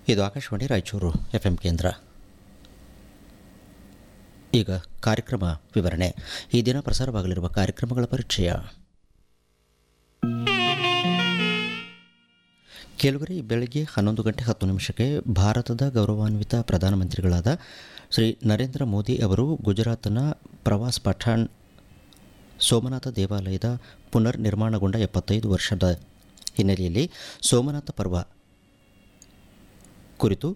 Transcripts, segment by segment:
ಇದು Akashvani Raichur F M ಕೇಂದ್ರ ಈಗ ಕಾರ್ಯಕ್ರಮ ವಿವರಣೆ ಈ ದಿನ ಪ್ರಸಾರವಾಗಲಿರುವ ಕಾರ್ಯಕ್ರಮಗಳ ಪರಿಚಯ ಕೆಲವರಿ ಬೆಳಗ್ಗೆ ಹನ್ನೊಂದು ಗಂಟೆ ಹತ್ತು ನಿಮಿಷಕ್ಕೆ ಭಾರತದ ಗೌರವಾನ್ವಿತ ಪ್ರಧಾನಮಂತ್ರಿಗಳಾದ ಶ್ರೀ ನರೇಂದ್ರ ಮೋದಿ ಅವರು ಗುಜರಾತ್ನ ಪ್ರವಾಸ್ ಪಠಾಣ್ ಸೋಮನಾಥ ದೇವಾಲಯದ ಪುನರ್ ನಿರ್ಮಾಣಗೊಂಡ ಎಪ್ಪತ್ತೈದು ವರ್ಷದ ಹಿನ್ನೆಲೆಯಲ್ಲಿ ಸೋಮನಾಥ ಪರ್ವ ಕುರಿತು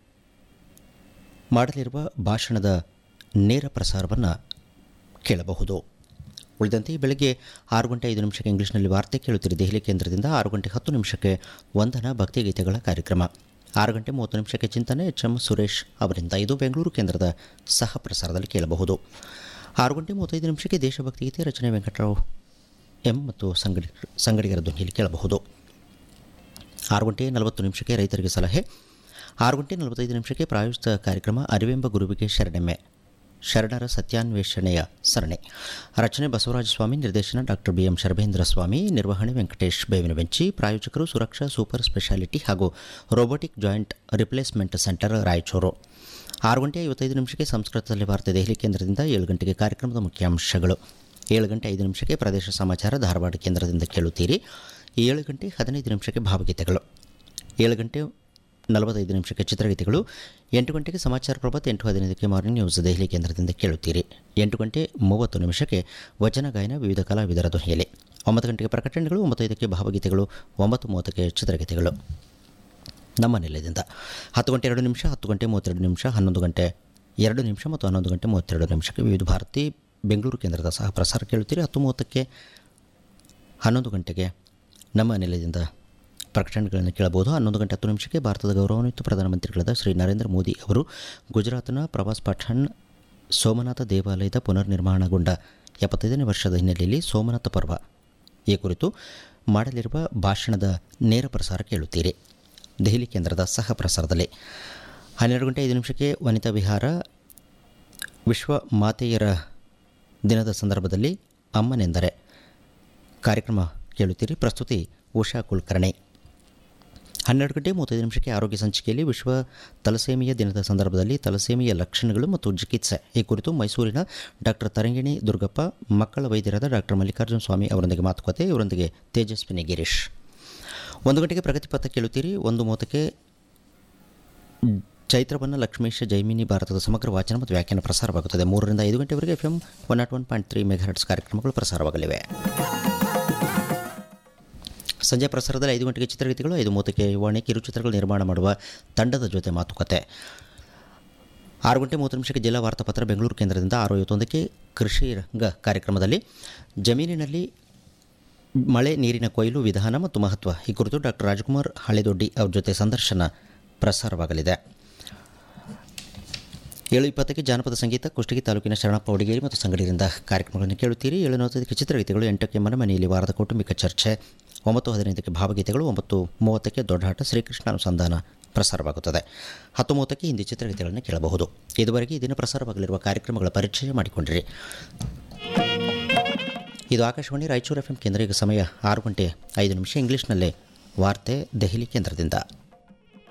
ಮಾಡಲಿರುವ ಭಾಷಣದ ನೇರ ಪ್ರಸಾರವನ್ನು ಕೇಳಬಹುದು ಉಳಿದಂತೆ ಈ ಬೆಳಗ್ಗೆ ಆರು ಗಂಟೆ ಐದು ನಿಮಿಷಕ್ಕೆ ಇಂಗ್ಲೀಷ್ನಲ್ಲಿ ವಾರ್ತೆ ಕೇಳುತ್ತೀರಿ ದೆಹಲಿ ಕೇಂದ್ರದಿಂದ ಆರು ಗಂಟೆ ಹತ್ತು ನಿಮಿಷಕ್ಕೆ ವಂದನ ಭಕ್ತಿಗೀತೆಗಳ ಕಾರ್ಯಕ್ರಮ ಆರು ಗಂಟೆ ಮೂವತ್ತು ನಿಮಿಷಕ್ಕೆ ಚಿಂತನೆ ಎಚ್ ಎಂ ಸುರೇಶ್ ಅವರಿಂದ ಇದು ಬೆಂಗಳೂರು ಕೇಂದ್ರದ ಸಹ ಪ್ರಸಾರದಲ್ಲಿ ಕೇಳಬಹುದು ಆರು ಗಂಟೆ ಮೂವತ್ತೈದು ನಿಮಿಷಕ್ಕೆ ದೇಶಭಕ್ತಿ ಗೀತೆ ರಚನೆ ವೆಂಕಟರಾವ್ ಎಂ ಮತ್ತು ಸಂಗಡಿ ಸಂಗಡಿಗರ ಧ್ವನಿಯಲ್ಲಿ ಕೇಳಬಹುದು ಆರು ಗಂಟೆ ನಲವತ್ತು ನಿಮಿಷಕ್ಕೆ ರೈತರಿಗೆ ಸಲಹೆ ಆರು ಗಂಟೆ ನಲವತ್ತೈದು ನಿಮಿಷಕ್ಕೆ ಪ್ರಾಯೋಜಿತ ಕಾರ್ಯಕ್ರಮ ಅರಿವೆಂಬ ಗುರುವಿಗೆ ಶರಣೆಮ್ಮೆ ಶರಣರ ಸತ್ಯಾನ್ವೇಷಣೆಯ ಸರಣಿ ರಚನೆ ಬಸವರಾಜ ಸ್ವಾಮಿ ನಿರ್ದೇಶನ doctor B M Sharbhendra Swamy ನಿರ್ವಹಣೆ ವೆಂಕಟೇಶ್ ಬೇವಿನ ಬೆಂಚಿ ಪ್ರಾಯೋಜಕರು ಸುರಕ್ಷಾ ಸೂಪರ್ ಸ್ಪೆಷಾಲಿಟಿ ಹಾಗೂ robotic joint replacement centre Raichur ಆರು ಗಂಟೆ ಐವತ್ತೈದು ನಿಮಿಷಕ್ಕೆ ಸಂಸ್ಕೃತದಲ್ಲಿ ವಾರ್ತೆ ದೆಹಲಿ ಕೇಂದ್ರದಿಂದ ಏಳು ಗಂಟೆಗೆ ಕಾರ್ಯಕ್ರಮದ ಮುಖ್ಯಾಂಶಗಳು ಏಳು ಗಂಟೆ ಐದು ನಿಮಿಷಕ್ಕೆ ಪ್ರದೇಶ ಸಮಾಚಾರ ಧಾರವಾಡ ಕೇಂದ್ರದಿಂದ ಕೇಳುತ್ತೀರಿ ಏಳು ಗಂಟೆ ಹದಿನೈದು ನಿಮಿಷಕ್ಕೆ ಭಾವಗೀತೆಗಳು ಏಳು ಗಂಟೆ ನಲವತ್ತೈದು ನಿಮಿಷಕ್ಕೆ ಚಿತ್ರಗೀತೆಗಳು ಎಂಟು ಗಂಟೆಗೆ ಸಮಾಚಾರ ಪ್ರಭಾತ್ ಎಂಟು ಹದಿನೈದಕ್ಕೆ ಮಾರ್ನಿಂಗ್ ನ್ಯೂಸ್ ದೆಹಲಿ ಕೇಂದ್ರದಿಂದ ಕೇಳುತ್ತೀರಿ ಎಂಟು ಗಂಟೆ ಮೂವತ್ತು ನಿಮಿಷಕ್ಕೆ ವಚನ ಗಾಯನ ವಿವಿಧ ಕಲಾವಿದರ ಧ್ವನಿಯಲ್ಲಿ ಒಂಬತ್ತು ಗಂಟೆಗೆ ಪ್ರಕಟಣೆಗಳು ಒಂಬತ್ತೈದಕ್ಕೆ ಭಾವಗೀತೆಗಳು ಒಂಬತ್ತು ಮೂವತ್ತಕ್ಕೆ ಚಿತ್ರಗೀತೆಗಳು ನಮ್ಮ ನಿಲಯದಿಂದ ಹತ್ತು ಗಂಟೆ ಎರಡು ನಿಮಿಷ ಹತ್ತು ಗಂಟೆ ಮೂವತ್ತೆರಡು ನಿಮಿಷ ಹನ್ನೊಂದು ಗಂಟೆ ಎರಡು ನಿಮಿಷ ಮತ್ತು ಹನ್ನೊಂದು ಗಂಟೆ ಮೂವತ್ತೆರಡು ನಿಮಿಷಕ್ಕೆ ವಿವಿಧ ಭಾರತಿ ಬೆಂಗಳೂರು ಕೇಂದ್ರದ ಸಹ ಪ್ರಸಾರ ಕೇಳುತ್ತೀರಿ ಹತ್ತು ಮೂವತ್ತಕ್ಕೆ ಹನ್ನೊಂದು ಗಂಟೆಗೆ ನಮ್ಮ ನಿಲಯದಿಂದ ಪ್ರಕಟಣೆಗಳನ್ನು ಕೇಳಬಹುದು ಹನ್ನೊಂದು ಗಂಟೆ ಹತ್ತು ನಿಮಿಷಕ್ಕೆ ಭಾರತದ ಗೌರವಾನ್ವಿತ ಪ್ರಧಾನಮಂತ್ರಿಗಳಾದ ಶ್ರೀ ನರೇಂದ್ರ ಮೋದಿ ಅವರು ಗುಜರಾತ್ನ ಪ್ರವಾಸ್ ಪಠಾಣ್ ಸೋಮನಾಥ ದೇವಾಲಯದ ಪುನರ್ ನಿರ್ಮಾಣಗೊಂಡ ಎಪ್ಪತ್ತೈದನೇ ವರ್ಷದ ಹಿನ್ನೆಲೆಯಲ್ಲಿ ಸೋಮನಾಥ ಪರ್ವ ಈ ಕುರಿತು ಮಾಡಲಿರುವ ಭಾಷಣದ ನೇರ ಪ್ರಸಾರ ಕೇಳುತ್ತೀರಿ ದೆಹಲಿ ಕೇಂದ್ರದ ಸಹ ಪ್ರಸಾರದಲ್ಲಿ ಹನ್ನೆರಡು ಗಂಟೆ ಐದು ನಿಮಿಷಕ್ಕೆ ವನಿತಾ ವಿಹಾರ ವಿಶ್ವ ಮಾತೆಯರ ದಿನದ ಸಂದರ್ಭದಲ್ಲಿ ಅಮ್ಮನೆಂದರೆ ಕಾರ್ಯಕ್ರಮ ಕೇಳುತ್ತೀರಿ ಪ್ರಸ್ತುತಿ ಉಷಾ ಕುಲಕರ್ಣಿ ಹನ್ನೆರಡು ಗಂಟೆ ಮೂವತ್ತೈದು ನಿಮಿಷಕ್ಕೆ ಆರೋಗ್ಯ ಸಂಚಿಕೆಯಲ್ಲಿ ವಿಶ್ವ ತಲಸೇಮಿಯ ದಿನದ ಸಂದರ್ಭದಲ್ಲಿ ತಲಸೇಮಿಯ ಲಕ್ಷಣಗಳು ಮತ್ತು ಚಿಕಿತ್ಸೆ ಈ ಕುರಿತು ಮೈಸೂರಿನ ಡಾಕ್ಟರ್ ತರಂಗಿಣಿ ದುರ್ಗಪ್ಪ ಮಕ್ಕಳ ವೈದ್ಯರಾದ ಡಾಕ್ಟರ್ ಮಲ್ಲಿಕಾರ್ಜುನ ಸ್ವಾಮಿ ಅವರೊಂದಿಗೆ ಮಾತುಕತೆ ಇವರೊಂದಿಗೆ ತೇಜಸ್ವಿನಿ ಗಿರೀಶ್ ಒಂದು ಗಂಟೆಗೆ ಪ್ರಗತಿ ಪಥ ಕೇಳುತ್ತೀರಿ ಒಂದು ಮೂವತ್ತಕ್ಕೆ ಚೈತ್ರವನ್ನ ಲಕ್ಷ್ಮೀಶ ಜೈಮಿನಿ ಭಾರತದ ಸಮಗ್ರ ವಾಚನ ಮತ್ತು ವ್ಯಾಖ್ಯಾನ ಪ್ರಸಾರವಾಗುತ್ತದೆ ಮೂರರಿಂದ ಐದು ಗಂಟೆವರೆಗೆ F M one nought one point three megahertz ಕಾರ್ಯಕ್ರಮಗಳು ಪ್ರಸಾರವಾಗಲಿವೆ ಸಂಜೆ ಪ್ರಸಾರದಲ್ಲಿ ಐದು ಗಂಟೆಗೆ ಚಿತ್ರಗೀತೆಗಳು ಐದು ಮೂವತ್ತಕ್ಕೆ ವಾಣಿ ಕಿರುಚಿತ್ರಗಳು ನಿರ್ಮಾಣ ಮಾಡುವ ತಂಡದ ಜೊತೆ ಮಾತುಕತೆ ಆರು ಗಂಟೆ ಮೂವತ್ತು ನಿಮಿಷಕ್ಕೆ ಜಿಲ್ಲಾ ವಾರ್ತಾಪತ್ರ ಬೆಂಗಳೂರು ಕೇಂದ್ರದಿಂದ ಆರು ಐವತ್ತೊಂದಕ್ಕೆ ಕೃಷಿ ರಂಗ ಕಾರ್ಯಕ್ರಮದಲ್ಲಿ ಜಮೀನಿನಲ್ಲಿ ಮಳೆ ನೀರಿನ ಕೊಯ್ಲು ವಿಧಾನ ಮತ್ತು ಮಹತ್ವ ಈ ಕುರಿತು ಡಾಕ್ಟರ್ ರಾಜ್ಕುಮಾರ್ ಹಳೆದೊಡ್ಡಿ ಅವ್ರ ಜೊತೆ ಸಂದರ್ಶನ ಪ್ರಸಾರವಾಗಲಿದೆ ಏಳು ಇಪ್ಪತ್ತಕ್ಕೆ ಜಾನಪದ ಸಂಗೀತ ಕುಷ್ಟಗಿ ತಾಲೂಕಿನ ಶರಣಪ್ಪ ಹುಡುಗೇರಿ ಮತ್ತು ಸಂಗಡಿಗರಿಂದ ಕಾರ್ಯಕ್ರಮಗಳನ್ನು ಕೇಳುತ್ತೀರಿ ಏಳು ನಲವತ್ತೈದಕ್ಕೆ ಚಿತ್ರಗೀತೆಗಳು ಎಂಟಕ್ಕೆ ಮನೆಮನೆಯಲ್ಲಿ ವಾರದ ಕೌಟುಂಬಿಕ ಚರ್ಚೆ ಒಂಬತ್ತು ಹದಿನೈದಕ್ಕೆ ಭಾವಗೀತೆಗಳು ಒಂಬತ್ತು ಮೂವತ್ತಕ್ಕೆ ದೊಡ್ಡಾಟ ಶ್ರೀಕೃಷ್ಣ ಅನುಸಂಧಾನ ಪ್ರಸಾರವಾಗುತ್ತದೆ ಹತ್ತು ಮೂವತ್ತಕ್ಕೆ ಹಿಂದಿ ಚಿತ್ರಗೀತೆಗಳನ್ನು ಕೇಳಬಹುದು ಇದುವರೆಗೆ ಈ ದಿನ ಪ್ರಸಾರವಾಗಲಿರುವ ಕಾರ್ಯಕ್ರಮಗಳ ಪರಿಚಯ ಮಾಡಿಕೊಂಡಿರಿ ಇದು ಆಕಾಶವಾಣಿ ರಾಯಚೂರು ಎಫ್ ಎಂ ಕೇಂದ್ರ ಈಗ ಸಮಯ ಆರು ಗಂಟೆ ಐದು ನಿಮಿಷ ಇಂಗ್ಲೀಷ್ನಲ್ಲೇ ವಾರ್ತೆ ದೆಹಲಿ ಕೇಂದ್ರದಿಂದ